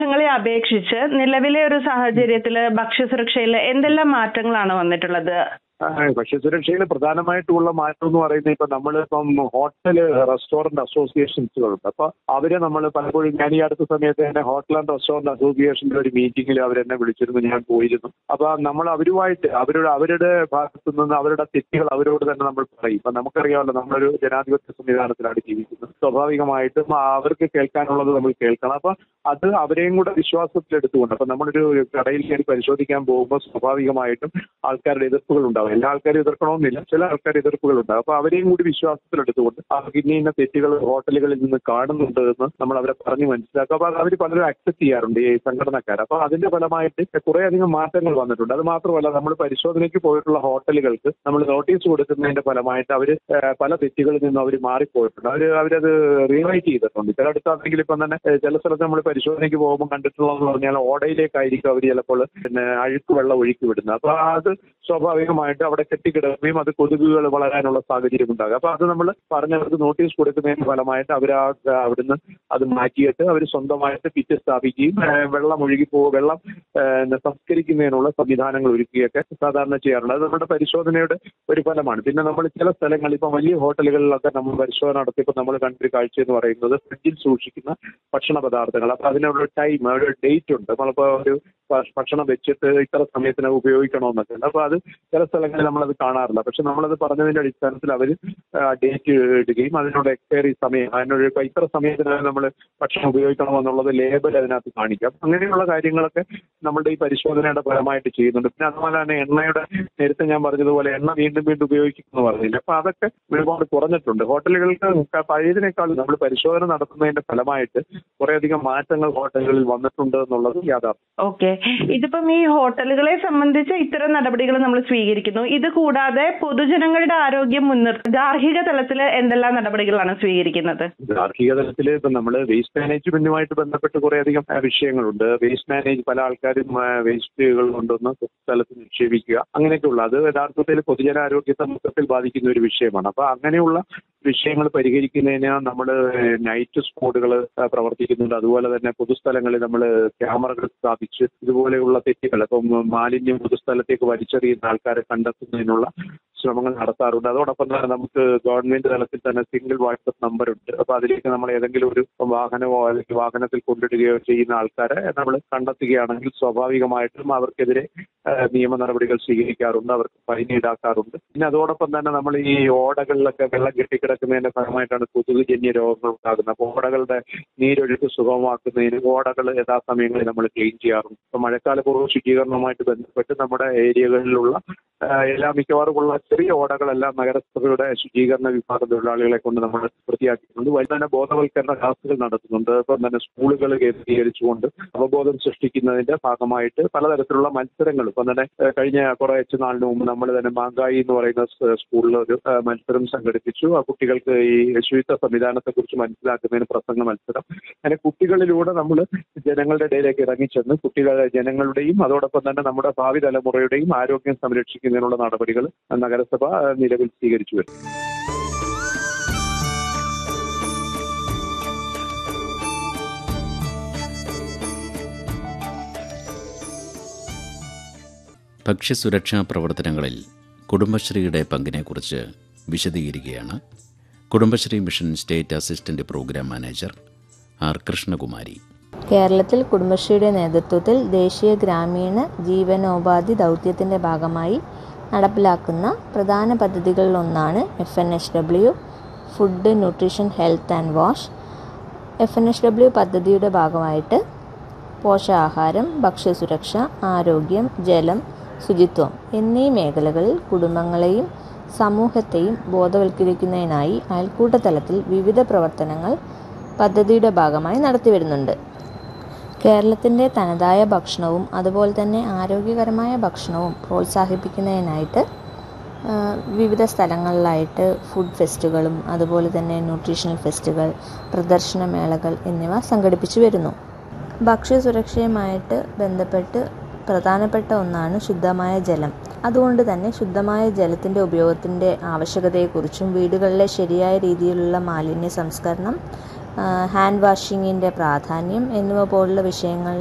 വർഷങ്ങളെ അപേക്ഷിച്ച് നിലവിലെ ഒരു സാഹചര്യത്തില് ഭക്ഷ്യസുരക്ഷയിൽ എന്തെല്ലാം മാറ്റങ്ങളാണ് വന്നിട്ടുള്ളത് ആ, ഭക്ഷ്യസുരക്ഷയിൽ പ്രധാനമായിട്ടുള്ള മാറ്റം എന്ന് പറയുന്നത് ഇപ്പൊ നമ്മളിപ്പം ഹോട്ടല് റെസ്റ്റോറന്റ് അസോസിയേഷൻസുകളുണ്ട് അപ്പൊ അവരെ നമ്മൾ പലപ്പോഴും ഞാൻ ഈ അടുത്ത സമയത്ത് തന്നെ ഹോട്ടൽ ആൻഡ് റെസ്റ്റോറന്റ് അസോസിയേഷന്റെ ഒരു മീറ്റിംഗിൽ അവരെന്നെ വിളിച്ചിരുന്നു ഞാൻ പോയിരുന്നു അപ്പൊ നമ്മൾ അവരുമായിട്ട് അവരുടെ അവരുടെ ഭാഗത്തു നിന്ന് അവരുടെ തെറ്റുകൾ അവരോട് തന്നെ നമ്മൾ പറയും ഇപ്പൊ നമുക്കറിയാമല്ലോ നമ്മളൊരു ജനാധിപത്യ സംവിധാനത്തിലാണ് ജീവിക്കുന്നത് സ്വാഭാവികമായിട്ടും അവർക്ക് കേൾക്കാനുള്ളത് നമ്മൾ കേൾക്കണം അപ്പൊ അത് അവരെയും കൂടെ വിശ്വാസത്തിലെടുത്തുകൊണ്ട് അപ്പൊ നമ്മളൊരു കടയിൽ കയറി പരിശോധിക്കാൻ പോകുമ്പോൾ സ്വാഭാവികമായിട്ടും ആൾക്കാരുടെ എതിർപ്പുകൾ ഉണ്ടാവും എല്ലാ ആൾക്കാരും എതിർക്കണമെന്നില്ല ചില ആൾക്കാർ എതിർപ്പുകൾ ഉണ്ടാവും അപ്പൊ അവരെയും കൂടി വിശ്വാസത്തിലെടുത്തുകൊണ്ട് അവർക്ക് ഇന്ന ഇന്ന തെറ്റുകൾ ഹോട്ടലുകളിൽ നിന്ന് കാണുന്നുണ്ട് എന്ന് നമ്മൾ അവരെ പറഞ്ഞ് മനസ്സിലാക്കുക അപ്പൊ അവർ പലരും അക്സെപ്റ്റ് ചെയ്യാറുണ്ട് ഈ സംഘടനക്കാർ അപ്പൊ അതിന്റെ ഫലമായിട്ട് കുറെ അധികം മാറ്റങ്ങൾ വന്നിട്ടുണ്ട് അത് മാത്രമല്ല നമ്മൾ പരിശോധനയ്ക്ക് പോയിട്ടുള്ള ഹോട്ടലുകൾക്ക് നമ്മൾ നോട്ടീസ് കൊടുക്കുന്നതിന്റെ ഫലമായിട്ട് അവർ പല തെറ്റുകളിൽ നിന്നും അവർ മാറിപ്പോയിട്ടുണ്ട് അവർ അവരത് റീറൈറ്റ് ചെയ്തിട്ടുണ്ട് ചിലയിടത്താണെങ്കിൽ ഇപ്പം തന്നെ ഏഹ്, ചില സ്ഥലത്ത് നമ്മൾ പരിശോധനയ്ക്ക് പോകുമ്പോൾ കണ്ടിട്ടുള്ളതെന്ന് പറഞ്ഞാൽ ഓടയിലേക്കായിരിക്കും അവർ ചിലപ്പോൾ പിന്നെ അഴുക്ക് വെള്ളം ഒഴുക്കി വിടുന്നത് അപ്പൊ അത് സ്വാഭാവികമായിട്ട് അവിടെ കെട്ടിക്കിടക്കുകയും അത് കൊതുകുകൾ വളരാനുള്ള സാഹചര്യം ഉണ്ടാകും അപ്പൊ അത് നമ്മൾ പറഞ്ഞവർക്ക് നോട്ടീസ് കൊടുക്കുന്നതിന് ഫലമായിട്ട് അവർ ആ അവിടുന്ന് അത് മാറ്റിയിട്ട് അവർ സ്വന്തമായിട്ട് പിറ്റ് സ്ഥാപിക്കുകയും ഏഹ്, വെള്ളം ഒഴുകി പോ വെള്ളം ഏഹ്, സംസ്കരിക്കുന്നതിനുള്ള സംവിധാനങ്ങൾ ഒരുക്കുകയൊക്കെ സാധാരണ ചെയ്യാറുണ്ട് അത് നമ്മുടെ പരിശോധനയുടെ ഒരു ഫലമാണ് പിന്നെ നമ്മൾ ചില സ്ഥലങ്ങളിൽ ഇപ്പം വലിയ ഹോട്ടലുകളിലൊക്കെ നമ്മൾ പരിശോധന നടത്തിയപ്പോൾ നമ്മൾ കണ്ടൊരു കാഴ്ച എന്ന് പറയുന്നത് ഫ്രിഡ്ജിൽ സൂക്ഷിക്കുന്ന ഭക്ഷണ പദാർത്ഥങ്ങൾ അപ്പൊ അതിനുള്ള ടൈം ഒരു ഡേറ്റ് ഉണ്ട് നമ്മളിപ്പോ ഒരു ഭ- ഭക്ഷണം വെച്ചിട്ട് ഇത്ര സമയത്തിന് ഉപയോഗിക്കണമെന്നൊക്കെ ഉണ്ട് അപ്പൊ അത് ചില സ്ഥലങ്ങളിൽ നമ്മളത് കാണാറില്ല പക്ഷെ നമ്മളത് പറഞ്ഞതിന്റെ അടിസ്ഥാനത്തിൽ അവർ ഡേറ്റ് ഇടുകയും അതിനോട് എക്സ്പയറി സമയം അതിനൊരു ഇപ്പൊ ഇത്ര സമയത്തിനകം നമ്മൾ ഭക്ഷണം ഉപയോഗിക്കണമെന്നുള്ളത് ലേബൽ അതിനകത്ത് കാണിക്കാം അങ്ങനെയുള്ള കാര്യങ്ങളൊക്കെ നമ്മളുടെ ഈ പരിശോധനയുടെ ഫലമായിട്ട് ചെയ്യുന്നുണ്ട് പിന്നെ അതുപോലെ തന്നെ എണ്ണയുടെ നേരത്തെ ഞാൻ പറഞ്ഞതുപോലെ എണ്ണ വീണ്ടും വീണ്ടും ഉപയോഗിക്കുന്നു പറഞ്ഞില്ല അപ്പൊ അതൊക്കെ ഒരുപാട് കുറഞ്ഞിട്ടുണ്ട് ഹോട്ടലുകൾക്ക് ക- പഴയതിനേക്കാൾ നമ്മൾ പരിശോധന നടത്തുന്നതിന്റെ ഫലമായിട്ട് കുറേയധികം മാറ്റങ്ങൾ ഹോട്ടലുകളിൽ വന്നിട്ടുണ്ട് എന്നുള്ളത് യാഥാർത്ഥ്യം ഓക്കെ ഇതിപ്പം ഈ ഹോട്ടലുകളെ സംബന്ധിച്ച് ഇത്തരം നടപടികൾ നമ്മൾ സ്വീകരിക്കുന്നു ഇത് കൂടാതെ പൊതുജനങ്ങളുടെ ആരോഗ്യം മുൻനിർത്തി ഗാർഹിക തലത്തിൽ എന്തെല്ലാം നടപടികളാണ് സ്വീകരിക്കുന്നത് ഗാർഹിക തലത്തിൽ ഇപ്പൊ നമ്മൾ വേസ്റ്റ് മാനേജ്മെന്റുമായിട്ട് ബന്ധപ്പെട്ട് കുറേയധികം ആ, വിഷയങ്ങളുണ്ട് വേസ്റ്റ് മാനേജ് പല ആൾക്കാരും വേസ്റ്റുകൾ കൊണ്ടുവന്ന് സ്ഥലത്ത് നിക്ഷേപിക്കുക അങ്ങനെയൊക്കെയുള്ള അത് യഥാർത്ഥത്തിൽ പൊതുജനാരോഗ്യത്തെ മൊത്തത്തിൽ ബാധിക്കുന്ന ഒരു വിഷയമാണ് അപ്പൊ അങ്ങനെയുള്ള വിഷയങ്ങൾ പരിഹരിക്കുന്നതിന് നമ്മൾ നൈറ്റ് സ്പോട്ടുകൾ പ്രവർത്തിക്കുന്നുണ്ട് അതുപോലെ തന്നെ പൊതുസ്ഥലങ്ങളിൽ നമ്മൾ ക്യാമറകൾ സ്ഥാപിച്ച് ഇതുപോലെയുള്ള തെറ്റുകൾ ഇപ്പം മാലിന്യം പൊതുസ്ഥലത്തേക്ക് വലിച്ചെറിയുന്ന ആൾക്കാരെ കണ്ടെത്തുന്നതിനുള്ള ശ്രമങ്ങൾ നടത്താറുണ്ട് അതോടൊപ്പം തന്നെ നമുക്ക് ഗവൺമെന്റ് തലത്തിൽ തന്നെ സിംഗിൾ വാട്സപ്പ് നമ്പർ ഉണ്ട് അപ്പൊ അതിലേക്ക് നമ്മൾ ഏതെങ്കിലും ഒരു വാഹനമോ അല്ലെങ്കിൽ വാഹനത്തിൽ കൊണ്ടിടുകയോ ചെയ്യുന്ന ആൾക്കാരെ നമ്മൾ കണ്ടെത്തുകയാണെങ്കിൽ സ്വാഭാവികമായിട്ടും അവർക്കെതിരെ ആ, നിയമ നടപടികൾ സ്വീകരിക്കാറുണ്ട് അവർക്ക് ഫൈൻ ഈടാക്കാറുണ്ട് പിന്നെ അതോടൊപ്പം തന്നെ നമ്മൾ ഈ ഓടകളിലൊക്കെ വെള്ളം കെട്ടിക്കിടക്കുന്നതിന്റെ ഫലമായിട്ടാണ് കൊതുകുജന്യ രോഗങ്ങൾ ഉണ്ടാകുന്നത് അപ്പോൾ ഓടകളുടെ നീരൊഴുക്ക് സുഗമമാക്കുന്നതിന് ഓടകൾ യഥാസമയങ്ങളിൽ നമ്മൾ ക്ലീൻ ചെയ്യാറുണ്ട് ഇപ്പൊ മഴക്കാലപൂർവ്വ ശുചീകരണവുമായിട്ട് ബന്ധപ്പെട്ട് നമ്മുടെ ഏരിയകളിലുള്ള ആ, എല്ലാ മിക്കവാറും ഉള്ള ചെറിയ ഓടകളെല്ലാം നഗരസഭയുടെ ശുചീകരണ വിഭാഗ തൊഴിലാളികളെ കൊണ്ട് നമ്മൾ വൃത്തിയാക്കിയിട്ടുണ്ട് വലിയ തന്നെ ബോധവൽക്കരണ ക്ലാസുകൾ നടത്തുന്നുണ്ട് ഇപ്പം തന്നെ സ്കൂളുകൾ കേന്ദ്രീകരിച്ചുകൊണ്ട് അവബോധം സൃഷ്ടിക്കുന്നതിന്റെ ഭാഗമായിട്ട് പലതരത്തിലുള്ള മത്സരങ്ങൾ ഇപ്പം തന്നെ ആ, കഴിഞ്ഞ കുറച്ച് നാളിന് മുമ്പ് നമ്മൾ തന്നെ മാങ്കായി എന്ന് പറയുന്ന സ് സ്കൂളിൽ ഒരു ആ, മത്സരം സംഘടിപ്പിച്ചു ആ കുട്ടികൾക്ക് ഈ ശുചിത്വ സംവിധാനത്തെ കുറിച്ച് മനസ്സിലാക്കുന്നതിന് പ്രസംഗ മത്സരം അങ്ങനെ കുട്ടികളിലൂടെ നമ്മൾ ജനങ്ങളുടെ ഇടയിലേക്ക് ഇറങ്ങിച്ചെന്ന് കുട്ടികൾ ജനങ്ങളുടെയും അതോടൊപ്പം തന്നെ നമ്മുടെ ഭാവി തലമുറയുടെയും ആരോഗ്യം സംരക്ഷിക്കുന്നതിനുള്ള നടപടികൾ നഗരസഭ ആ, നിലവിൽ സ്വീകരിച്ചു വരുന്നു ഭക്ഷ്യസുരക്ഷാ പ്രവർത്തനങ്ങളിൽ കുടുംബശ്രീയുടെ പങ്കിനെക്കുറിച്ച് വിശദീകരിക്കുകയാണ് Kudumbashree mission state assistant programme manager R Krishnakumari കേരളത്തിൽ കുടുംബശ്രീയുടെ നേതൃത്വത്തിൽ ദേശീയ ഗ്രാമീണ ജീവനോപാധി ദൗത്യത്തിൻ്റെ ഭാഗമായി നടപ്പിലാക്കുന്ന പ്രധാന പദ്ധതികളിലൊന്നാണ് F N H W food nutrition health and വാഷ് എഫ് എൻ എച്ച് ഡബ്ല്യു പദ്ധതിയുടെ ഭാഗമായിട്ട് പോഷകാഹാരം ഭക്ഷ്യസുരക്ഷ ആരോഗ്യം ജലം ശുചിത്വം എന്നീ മേഖലകളിൽ കുടുംബങ്ങളെയും സമൂഹത്തെയും ബോധവൽക്കരിക്കുന്നതിനായി അയൽക്കൂട്ട തലത്തിൽ വിവിധ പ്രവർത്തനങ്ങൾ പദ്ധതിയുടെ ഭാഗമായി നടത്തിവരുന്നുണ്ട് കേരളത്തിൻ്റെ തനതായ ഭക്ഷണവും അതുപോലെ തന്നെ ആരോഗ്യകരമായ ഭക്ഷണവും പ്രോത്സാഹിപ്പിക്കുന്നതിനായിട്ട് ആ, വിവിധ സ്ഥലങ്ങളിലായിട്ട് ഫുഡ് ഫെസ്റ്റുകളും അതുപോലെ തന്നെ ന്യൂട്രീഷണൽ ഫെസ്റ്റുകൾ പ്രദർശനമേളകൾ എന്നിവ സംഘടിപ്പിച്ചു വരുന്നു ഭക്ഷ്യസുരക്ഷയുമായിട്ട് ബന്ധപ്പെട്ട് പ്രധാനപ്പെട്ട ഒന്നാണ് ശുദ്ധമായ ജലം അതുകൊണ്ട് തന്നെ ശുദ്ധമായ ജലത്തിൻ്റെ ഉപയോഗത്തിൻ്റെ ആവശ്യകതയെക്കുറിച്ചും വീടുകളിലെ ശരിയായ രീതിയിലുള്ള മാലിന്യ സംസ്കരണം ഹാൻഡ് വാഷിങ്ങിൻ്റെ പ്രാധാന്യം എന്നിവ പോലുള്ള വിഷയങ്ങൾ